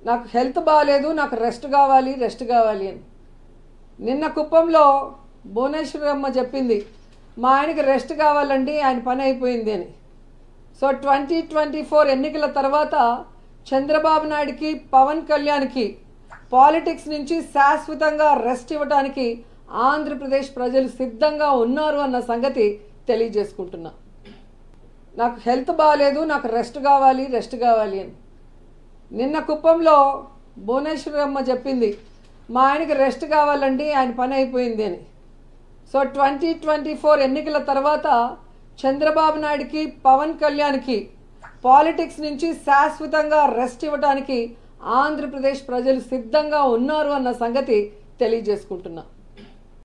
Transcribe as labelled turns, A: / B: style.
A: నాకు హెల్త్ బాగాలేదు నాకు రెస్ట్ కావాలి రెస్ట్ కావాలి అని నిన్న కుప్పంలో భువనేశ్వరమ్మ చెప్పింది మా ఆయనకి రెస్ట్ కావాలండి ఆయన పని అయిపోయింది అని సో ట్వంటీ ట్వంటీ ఫోర్ ఎన్నికల తర్వాత చంద్రబాబు నాయుడికి పవన్ కళ్యాణ్కి పాలిటిక్స్ నుంచి శాశ్వతంగా రెస్ట్ ఇవ్వడానికి ఆంధ్రప్రదేశ్ ప్రజలు సిద్ధంగా ఉన్నారు అన్న సంగతి తెలియజేసుకుంటున్నా నాకు హెల్త్ బాగాలేదు నాకు రెస్ట్ కావాలి రెస్ట్ కావాలి అని నిన్న కుప్పంలో భువనేశ్వరమ్మ చెప్పింది మా ఆయనకి రెస్ట్ కావాలండి ఆయన పని అయిపోయింది అని సో ట్వంటీ ట్వంటీ ఫోర్ ఎన్నికల తర్వాత చంద్రబాబు నాయుడికి పవన్ కళ్యాణ్కి పాలిటిక్స్ నుంచి శాశ్వతంగా రెస్ట్ ఇవ్వడానికి ఆంధ్రప్రదేశ్ ప్రజలు సిద్ధంగా ఉన్నారు అన్న సంగతి తెలియజేసుకుంటున్నా